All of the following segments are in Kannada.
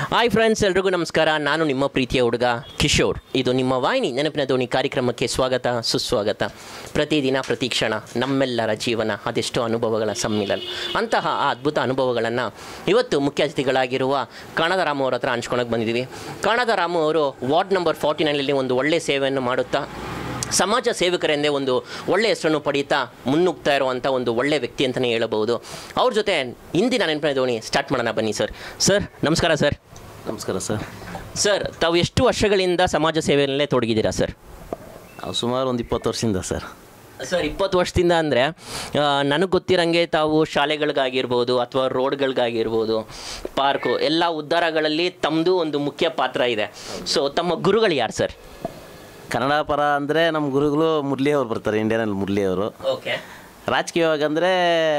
ಹಾಯ್ ಫ್ರೆಂಡ್ಸ್ ಎಲ್ರಿಗೂ ನಮಸ್ಕಾರ ನಾನು ನಿಮ್ಮ ಪ್ರೀತಿಯ ಹುಡುಗ ಕಿಶೋರ್ ಇದು ನಿಮ್ಮ ವಾಹಿನಿ ನೆನಪಿನ ದೋಣಿ ಕಾರ್ಯಕ್ರಮಕ್ಕೆ ಸ್ವಾಗತ ಸುಸ್ವಾಗತ ಪ್ರತಿದಿನ ಪ್ರತಿ ಕ್ಷಣ ನಮ್ಮೆಲ್ಲರ ಜೀವನ ಅದೆಷ್ಟೋ ಅನುಭವಗಳ ಸಮ್ಮಿಲನ ಅಂತಹ ಆ ಅದ್ಭುತ ಅನುಭವಗಳನ್ನು ಇವತ್ತು ಮುಖ್ಯ ಅತಿಥಿಗಳಾಗಿರುವ ಕಾಣದ ರಾಮು ಅವ್ರ ಹತ್ರ ಹಂಚ್ಕೊಳಕ್ಕೆ ಬಂದಿದ್ದೀವಿ ಕಾಣದ ರಾಮು ಅವರು ವಾರ್ಡ್ ನಂಬರ್ ಫಾರ್ಟಿ ನೈನಲ್ಲಿ ಒಂದು ಒಳ್ಳೆಯ ಸೇವೆಯನ್ನು ಮಾಡುತ್ತಾ ಸಮಾಜ ಸೇವಕರೆಂದೇ ಒಂದು ಒಳ್ಳೆಯ ಹೆಸರನ್ನು ಪಡೀತಾ ಮುನ್ನುಗ್ತಾ ಇರುವಂಥ ಒಂದು ಒಳ್ಳೆ ವ್ಯಕ್ತಿ ಅಂತಲೇ ಹೇಳಬಹುದು ಅವ್ರ ಜೊತೆ ಇಂದಿನ ನೆನಪಿನ ದೋಣಿ ಸ್ಟಾರ್ಟ್ ಮಾಡೋಣ ಬನ್ನಿ ಸರ್ ಸರ್ ನಮಸ್ಕಾರ ಸರ್ ನಮಸ್ಕಾರ ಸರ್ ಸರ್ ತಾವು ಎಷ್ಟು ವರ್ಷಗಳಿಂದ ಸಮಾಜ ಸೇವೆಯಲ್ಲೇ ತೊಡಗಿದ್ದೀರಾ ಸರ್ ನಾವು ಸುಮಾರು ಒಂದು ಇಪ್ಪತ್ತು ವರ್ಷದಿಂದ ಸರ್ ಸರ್ ಇಪ್ಪತ್ತು ವರ್ಷದಿಂದ ಅಂದರೆ ನನಗೆ ಗೊತ್ತಿರಂಗೆ ತಾವು ಶಾಲೆಗಳಿಗಾಗಿರ್ಬೋದು ಅಥವಾ ರೋಡ್ಗಳಿಗಾಗಿರ್ಬೋದು ಪಾರ್ಕು ಎಲ್ಲ ಉದ್ಧಾರಗಳಲ್ಲಿ ತಮ್ಮದು ಒಂದು ಮುಖ್ಯ ಪಾತ್ರ ಇದೆ ಸೊ ತಮ್ಮ ಗುರುಗಳು ಯಾರು ಸರ್ ಕನ್ನಡ ಪರ ಅಂದರೆ ನಮ್ಮ ಗುರುಗಳು ಮುರಳಿ ಅವರು ಬರ್ತಾರೆ ಇಂಡಿಯನಲ್ಲಿ ಮುರಳಿ ಅವರು ಓಕೆ ರಾಜಕೀಯವಾಗಿ ಅಂದರೆ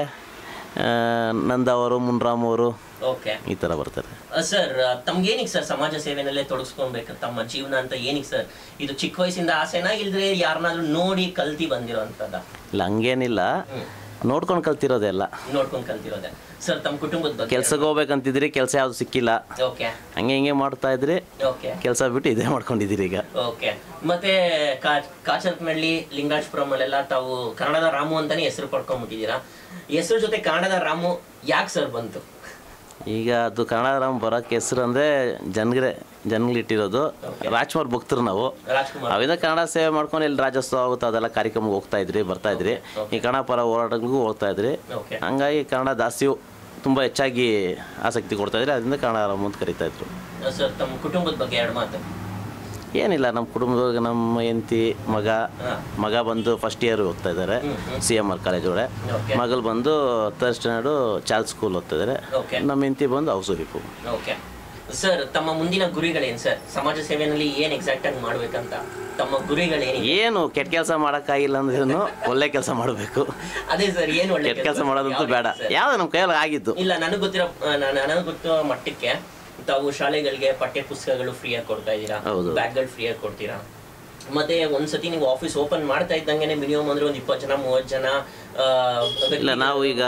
ನಂದ ಅವರು ಮುನ್ರಾಮ್ ಅವರು ಓಕೆ ಈ ಥರ ಬರ್ತಾರೆ ಸರ್ ತಮ್ಗೇನಿಗೆ ಸರ್ ಸಮಾಜ ಸೇವೆನಲ್ಲೇ ತೊಡಗಿಸ್ಕೊಬೇಕು ತಮ್ಮ ಜೀವನ ಅಂತ ಏನಿಗೆ ಸರ್ ಇದು ಚಿಕ್ಕ ವಯಸ್ಸಿಂದ ಆಸೆನಾ ಇಲ್ದ್ರೆ ಯಾರನ್ನಾದ್ರೂ ನೋಡಿ ಕಲ್ತಿ ಬಂದಿರೋಂಥದ್ದ ಇಲ್ಲ ಹಂಗೇನಿಲ್ಲ ನೋಡ್ಕೊಂಡು ಕಲ್ತಿರೋದೆಲ್ಲ ನೋಡ್ಕೊಂಡು ಕಲ್ತಿರೋದೆ ಸರ್ ತಮ್ಮ ಕುಟುಂಬದ ಬಗ್ಗೆ ಕೆಲ್ಸಕ್ಕೆ ಹೋಗ್ಬೇಕಂತಿದ್ರಿ ಕೆಲಸ ಯಾವುದು ಸಿಕ್ಕಿಲ್ಲ ಓಕೆ ಹಂಗೆ ಹಿಂಗೆ ಮಾಡ್ತಾ ಇದ್ರಿ ಓಕೆ ಕೆಲಸ ಬಿಟ್ಟು ಇದೇ ಮಾಡ್ಕೊಂಡಿದ್ದೀರಿ ಈಗ ಓಕೆ ಮತ್ತೆ ಕಾ- ಕಾಚನಕನಹಳ್ಳಿ ಲಿಂಗರಾಜಪುರಂ ಅಲ್ಲೆಲ್ಲ ತಾವು ಕನ್ನಡದ ರಾಮು ಅಂತಾನೆ ಹೆಸರು ಪಡ್ಕೊಂಡ್ಬಿಟ್ಟಿದ್ದೀರಾ ಹೆಸರು ಜೊತೆ ಕನ್ನಡದ ರಾಮು ಯಾಕೆ ಸರ್ ಬಂತು ಈಗ ಅದು ಕನ್ನಡ ರಾಮ್ ಬರೋಕ್ಕೆ ಹೆಸರು ಅಂದರೆ ಜನಗರೆ ಜನಗಳಿಟ್ಟಿರೋದು ರಾಜ್ಕುಮಾರ್ ಭಕ್ತರು ನಾವು ರಾಜ್ಕುಮಾರ್ ಅವಿಂದ ಕನ್ನಡ ಸೇವೆ ಮಾಡ್ಕೊಂಡು ಇಲ್ಲಿ ರಾಜ್ಯೋತ್ಸವ ಆಗುತ್ತೆ ಅದೆಲ್ಲ ಕಾರ್ಯಕ್ರಮಕ್ಕೆ ಹೋಗ್ತಾ ಇದ್ರಿ ಬರ್ತಾ ಇದ್ರಿ ಈ ಕನ್ನಡ ಪರ ಹೋರಾಟಗಳಿಗೂ ಹೋಗ್ತಾ ಇದ್ರಿ ಓಕೆ ಹಂಗಾಗಿ ಕನ್ನಡ ಜಾಸ್ತಿಯು ತುಂಬ ಹೆಚ್ಚಾಗಿ ಆಸಕ್ತಿ ಕೊಡ್ತಾ ಇದ್ರಿ ಅದರಿಂದ ಕನ್ನಡ ರಾಮ್ ಅಂತ ಕರಿತಾ ಇದ್ರು ಸರ್ ತಮ್ಮ ಕುಟುಂಬದ ಬಗ್ಗೆ ಎರಡು ಮಾತು ಏನಿಲ್ಲ ನಮ್ಮ ಕುಟುಂಬದೊಳಗೆ ನಮ್ಮ ಹೆಂಡತಿ ಮಗ ಹಾ. ಮಗ ಬಂದು ಫಸ್ಟ್ ಇಯರ್ ಓದ್ತಾ ಇದ್ದಾರೆ ಸಿ ಎಮ್ ಆರ್ ಕಾಲೇಜ್ ಒಳಗೆ ಓಕೆ ಮಗಳು ಬಂದು ಥರ್ಡ್ ಸ್ಟ್ಯಾಂಡರ್ಡು ಚಾರ್ಲ್ ಸ್ಕೂಲ್ ಓದ್ತಾ ಇದ್ದಾರೆ ಓಕೆ ನಮ್ಮ ಹೆಂಡತಿ ಬಂದು ಹೌಸ್ ವೈಫು ಓಕೆ ಸರ್ ತಮ್ಮ ಮುಂದಿನ ಗುರಿಗಳೇನು ಸರ್ ಸಮಾಜ ಸೇವೆಯಲ್ಲಿ ಏನು ಎಕ್ಸಾಕ್ಟ್ ಆಗಿ ಮಾಡ್ಬೇಕಂತ ತಮ್ಮ ಗುರಿಗಳೇನಿದೆ ಏನು ಕೆಟ್ಟ ಕೆಲಸ ಮಾಡೋಕ್ಕಾಗಿಲ್ಲ ಅಂದ್ರೂ ಒಳ್ಳೆ ಕೆಲಸ ಮಾಡಬೇಕು ಅದೇ ಸರ್ ಏನು ಒಳ್ಳೆ ಕೆಟ್ಟ ಕೆಲಸ ಮಾಡೋದಂತೂ ಯಾವ ಬೇಡ ರೀತಿ ಸರ್? ಯಾವ್ದು ನಮ್ಮ ಕೈಯಲ್ಲಿ ಆಗಿದ್ದು ಇಲ್ಲ ನನಗೆ ಗೊತ್ತಿರೋ ನನಗೆ ಗೊತ್ತಿರೋ ಮಟ್ಟಕ್ಕೆ ತಾವು ಶಾಲೆಗಳಿಗೆ ಪಠ್ಯ ಪುಸ್ತಕಗಳು ಫ್ರೀಯಾಗಿ ಕೊಡ್ತಾ ಇದ್ದೀರಾ ಹೌದು. ಬ್ಯಾಗ್ಗಳು ಫ್ರೀಯಾಗಿ ಕೊಡ್ತೀರಾ ಮತ್ತೆ ಒಂದ್ಸತಿ ನೀವು ಆಫೀಸ್ ಓಪನ್ ಮಾಡ್ತಾ ಇದ್ದಂಗೆ ಮಿನಿಮಮ್ ಅಂದ್ರೆ ಒಂದು ಇಪ್ಪತ್ತು ಜನ ಮೂವತ್ತು ಜನ ಆ, ವ್ಯಕ್ತಿ- ಇಲ್ಲ ನಾವು ಈಗ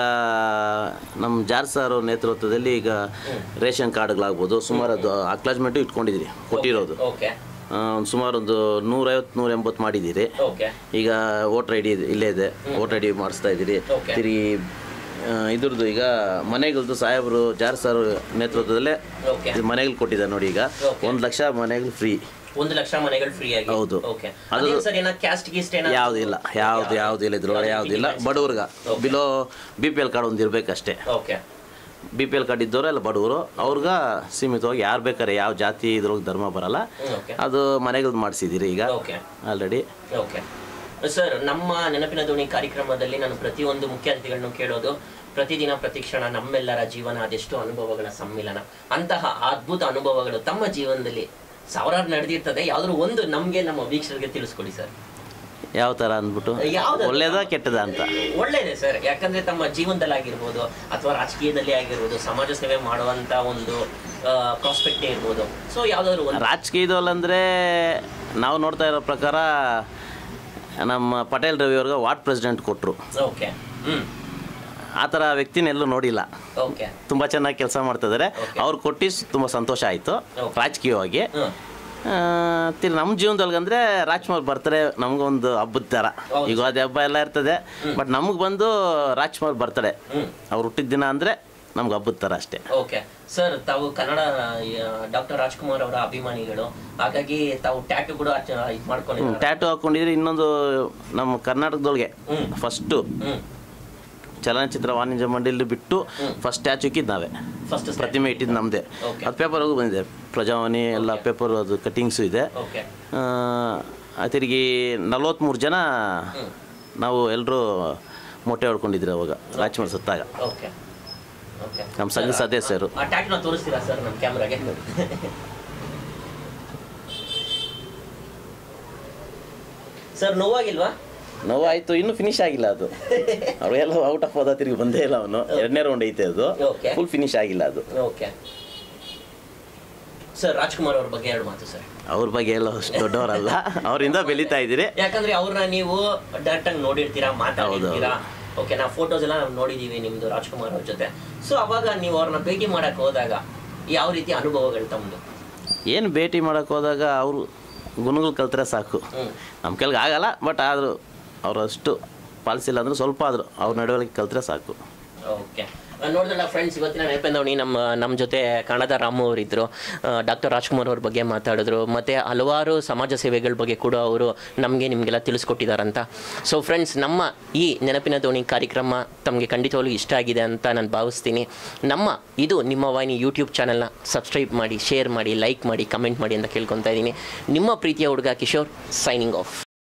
ನಮ್ಮ ಜಾರ್ ಸರ್ ನೇತೃತ್ವದಲ್ಲಿ ಈಗ ರೇಷನ್ ಕಾರ್ಡ್ಗಳಾಗ್ಬೋದು ಸುಮಾರು ಅದು ಅಕ್ಲಾಜ್ಮೆಂಟು ಇಟ್ಕೊಂಡಿದ್ದೀರಿ ಕೊಟ್ಟಿರೋದು ಓಕೆ ಆ, ಒಂದು ಸುಮಾರು ಒಂದು ನೂರೈವತ್ತು ನೂರ ಎಂಬತ್ತು ಮಾಡಿದ್ದೀರಿ ಓಕೆ ಈಗ ವೋಟರ್ ಐ ಡಿ ಇಲ್ಲೇ ಇದೆ ವೋಟರ್ ಐ ಡಿ ಮಾಡಿಸ್ತಾ ಇದ್ದೀರಿ Okay. ತಿರುಗಿ ಇದ್ರದ್ದು ಈಗ ಮನೆಗಳದ್ದು ಸಾಹೇಬರು ಜಾರ್ ಸರ್ ನೇತೃತ್ವದಲ್ಲೇ ಓಕೆ ಮನೆಗಳು ಕೊಟ್ಟಿದ್ದಾರೆ ನೋಡಿ ಈಗ Okay. ಒಂದು ಲಕ್ಷ ಮನೆಗಳು ಫ್ರೀ ಒಂದು ಲಕ್ಷ ಮನೆಗಳು ಫ್ರೀ ಆಗಿ ಹೌದು. ಓಕೆ ಅದು- ಅದೇನು ಸರ್ ಏನೋ ಕ್ಯಾಸ್ಟ್ ಗೀಸ್ಟ್ ಏನೋ ಯಾವ್ದು ಇಲ್ಲ ಯಾವ್ದು ಯಾವ್ದು ಇಲ್ಲ ಇದ್ರೊಳಗೆ ಯಾವ್ದು ಇಲ್ಲ ಬಡವ್ರಿಗೆ below B P L card ಒಂದು ಇರ್ಬೇಕಷ್ಟೇ okay B P L card ಇದ್ದವರು ಎಲ್ಲ ಬಡವರು ಅವ್ರಿಗೆ ಸೀಮಿತವಾಗಿ ಯಾರು ಬೇಕಾರೆ ಯಾವ ಜಾತಿ ಇದ್ರೊಳಗೆ ಧರ್ಮ ಬರಲ್ಲ ಓಕೆ ಅದು ಮನೆಗಳು ಮಾಡಿಸಿದ್ದೀರಿ ಈಗ ಓಕೆ ಆಲ್ರೆಡಿ ಓಕೆ ಸರ್ ನಮ್ಮ ನೆನಪಿನ ಧ್ವನಿ ಕಾರ್ಯಕ್ರಮದಲ್ಲಿ ನಾನು ಪ್ರತಿಯೊಂದು ಮುಖ್ಯ ಅತಿಥಿಗಳನ್ನು ಕೇಳೋದು ಪ್ರತಿದಿನ ಪ್ರತಿಕ್ಷಣ ನಮ್ಮೆಲ್ಲರ ಜೀವನ ಅದೆಷ್ಟೋ ಅನುಭವಗಳ ಸಮ್ಮಿಲನ ಅಂತಹ ಅದ್ಭುತ ಅನುಭವಗಳು ತಮ್ಮ ಜೀವನದಲ್ಲಿ ಸಾವಿರಾರು ನಡೆದಿರ್ತದೆ ಯಾವ್ದಾದ್ರು ಒಂದು ನಮಗೆ ನಮ್ಮ ವೀಕ್ಷಕರಿಗೆ ತಿಳಿಸ್ಕೊಡಿ ಸರ್ ಯಾವ ಥರ ಅಂದ್ಬಿಟ್ಟು ಯಾವ್ದು ಒಳ್ಳೇದ ಕೆಟ್ಟದ ಅಂತ ಒಳ್ಳೇದೇ ಸರ್ ಯಾಕಂದ್ರೆ ತಮ್ಮ ಜೀವನದಲ್ಲಿ ಆಗಿರ್ಬೋದು ಅಥವಾ ರಾಜಕೀಯದಲ್ಲಿ ಆಗಿರ್ಬೋದು ಸಮಾಜ ಸೇವೆ ಮಾಡುವಂತ ಒಂದು ಪ್ರಾಸ್ಪೆಕ್ಟೇ ಇರ್ಬೋದು ಸೊ ಯಾವ್ದಾದ್ರು ಒಂದು ರಾಜಕೀಯದಲ್ಲಂದರೆ ನಾವು ನೋಡ್ತಾ ಇರೋ ಪ್ರಕಾರ ನಮ್ಮ ಪಟೇಲ್ ರವಿ ಅವ್ರಿಗೆ ವಾರ್ಡ್ ಪ್ರೆಸಿಡೆಂಟ್ ಕೊಟ್ಟರು ಓಕೆ ಹ್ಮ್ ಆ ಥರ ವ್ಯಕ್ತಿನ ಎಲ್ಲೂ ನೋಡಿಲ್ಲ ಓಕೆ ತುಂಬ ಚೆನ್ನಾಗಿ ಕೆಲಸ ಮಾಡ್ತಿದ್ದಾರೆ ಅವ್ರು ಕೊಟ್ಟು ತುಂಬ ಸಂತೋಷ ಆಯಿತು Okay. ರಾಜಕೀಯವಾಗಿ ಹ್ಮ್ ಆ, ತಿರ್ಗಿ ನಮ್ಮ ಜೀವನದೊಳಗಂದ್ರೆ ರಾಜ್ಕುಮಾರ್ ಬರ್ತಾರೆ ನಮಗೊಂದು ಹಬ್ಬದ ಥರ ಹೌದು. ಯುಗಾದಿ ಹಬ್ಬ ಎಲ್ಲ ಇರ್ತದೆ ಬಟ್ ನಮಗೆ ಬಂದು ರಾಜ್ಕುಮಾರ್ ಬರ್ತಡೆ ಹ್ಮ್ ಅವ್ರು ಹುಟ್ಟಿದ ದಿನ ಅಂದರೆ ನಮ್ಗೆ ಹಬ್ಬದ ಥರ ಅಷ್ಟೇ ಓಕೆ ಸರ್ ತಾವು ಕನ್ನಡ ಡಾಕ್ಟರ್ ರಾಜ್ಕುಮಾರ್ ಅವರ ಅಭಿಮಾನಿಗಳು ಹಾಗಾಗಿ ತಾವು ಟ್ಯಾಟು ಕೂಡ ಇದು ಮಾಡ್ಕೊಂಡಿದ್ದಾರೆ ಟ್ಯಾಟು ಹಾಕ್ಕೊಂಡಿದ್ರೆ ಇನ್ನೊಂದು ನಮ್ಮ ಕರ್ನಾಟಕದೊಳಗೆ ಹ್ಮ್. ಫಸ್ಟು ಹ್ಮ್ ಚಲನಚಿತ್ರ ವಾಣಿಜ್ಯ ಮಂಡಳಿ ಬಿಟ್ಟು ಫಸ್ಟ್ ಸ್ಟ್ಯಾಚು ಇಕ್ಕಿದ್ದು ನಾವೇ ಫಸ್ಟ್ ಪ್ರತಿಮೆ ಇಟ್ಟಿದ್ದು ನಮ್ಮದೇ Okay. ಅದು ಪೇಪರ್ಗೂ ಬಂದಿದೆ ಪ್ರಜಾವಾಣಿ ಎಲ್ಲ ಪೇಪರ್ ಅದು ಕಟ್ಟಿಂಗ್ಸು ಇದೆ ಓಕೆ ಆ, ತಿರುಗಿ ನಲ್ವತ್ತ್ಮೂರು ಜನ ನಾವು ಎಲ್ಲರೂ ಮೊಟ್ಟೆ ಹೊಡ್ಕೊಂಡಿದ್ರಿ ಅವಾಗ ರಾಜ್ಕುಮಾರ್ ಸತ್ತಾಗ ಓಕೆ ಓಕೆ ನಮ್ಮ ಸಂಘ ಸದಸ್ಯರು ಆ ಟ್ಯಾಟುನ ತೋರಿಸ್ತೀರಾ ಸರ್ ನಮ್ಮ ಕ್ಯಾಮ್ರಾಗೆ ಸರ್ ನೋವಾಗಿಲ್ವಾ ನೋವಾಯ್ತು ಇನ್ನೂ ಫಿನಿಶ್ ಆಗಿಲ್ಲ ಅದು ಅವೆಲ್ಲ ಔಟ್ ಆಫ್ ಹೋದ ತಿರುಗಿ ಬಂದೇ ಇಲ್ಲ ಅವನು ಎರಡನೇ ರೌಂಡ್ ಐತೆ ಅದು Okay. ಫುಲ್ ಫಿನಿಶ್ ಆಗಿಲ್ಲ ಅದು ಓಕೆ ಸರ್ ರಾಜ್ಕುಮಾರ್ ಅವ್ರ ಬಗ್ಗೆ ಎರಡು ಮಾತು ಸರ್ ಅವ್ರ ಬಗ್ಗೆ ಎಲ್ಲ ಅಷ್ಟು ದೊಡ್ಡವರಲ್ಲ ಅವರಿಂದ ಬೆಳೀತಾ ಇದ್ದೀರಿ ಯಾಕಂದ್ರೆ ಅವ್ರನ್ನ ನೀವು ಡೈರೆಕ್ಟ್ ಆಗಿ ನೋಡಿರ್ತೀರಾ ಮಾತಾಡಿರ್ತೀರಾ ಓಕೆ ನಾವು ಫೋಟೋಸ್ ಎಲ್ಲ ನಾವು ನೋಡಿದೀವಿ ನಿಮ್ದು ರಾಜ್ಕುಮಾರ್ ಅವ್ರ ಜೊತೆ ಸೊ ಅವಾಗ ನೀವು ಅವ್ರನ್ನ ಭೇಟಿ ಮಾಡಕ್ ಹೋದಾಗ ಯಾವ ರೀತಿ ಅನುಭವಗಳು ತಮ್ಮದು ಏನು ಭೇಟಿ ಮಾಡೋಕೆ ಹೋದಾಗ ಅವರು ಗುಣಗಳು ಕಲ್ತ್ರೆ ಸಾಕು ನಮ್ಮ ಕೆಲ್ಗೆ ಆಗಲ್ಲ ಬಟ್ ಆದರೂ ಅವರು ಅಷ್ಟು ಪಾಲಿಸಿಲ್ಲ ಅಂದ್ರೆ ಸ್ವಲ್ಪ ಆದರೂ ಅವ್ರ ನಡವಳಿಕೆ ಕಲ್ತ್ರೆ ಸಾಕು ಓಕೆ ನೋಡಿದ್ರಲ್ಲ ಫ್ರೆಂಡ್ಸ್ ಇವತ್ತಿನ ನೆನಪೆಂದವಣಿ ನಮ್ಮ ನಮ್ಮ ಜೊತೆ ಕನ್ನಡದ ರಾಮು ಅವರಿದ್ದರು ಡಾಕ್ಟರ್ ರಾಜ್ಕುಮಾರ್ ಅವ್ರ ಬಗ್ಗೆ ಮಾತಾಡಿದ್ರು ಮತ್ತು ಹಲವಾರು ಸಮಾಜ ಸೇವೆಗಳ ಬಗ್ಗೆ ಕೂಡ ಅವರು ನಮಗೆ ನಿಮಗೆಲ್ಲ ತಿಳಿಸ್ಕೊಟ್ಟಿದ್ದಾರಂತ ಸೊ ಫ್ರೆಂಡ್ಸ್ ನಮ್ಮ ಈ ನೆನಪಿನ ದೋಣಿ ಕಾರ್ಯಕ್ರಮ ತಮಗೆ ಖಂಡಿತವಾಗ್ಲೂ ಇಷ್ಟ ಆಗಿದೆ ಅಂತ ನಾನು ಭಾವಿಸ್ತೀನಿ ನಮ್ಮ ಇದು ನಿಮ್ಮ ವಾಹಿನಿ ಯೂಟ್ಯೂಬ್ ಚಾನಲ್ನ ಸಬ್ಸ್ಕ್ರೈಬ್ ಮಾಡಿ ಶೇರ್ ಮಾಡಿ ಲೈಕ್ ಮಾಡಿ ಕಮೆಂಟ್ ಮಾಡಿ ಅಂತ ಕೇಳ್ಕೊತಾ ಇದ್ದೀನಿ ನಿಮ್ಮ ಪ್ರೀತಿಯ ಹುಡುಗ ಕಿಶೋರ್ ಸೈನಿಂಗ್ ಆಫ್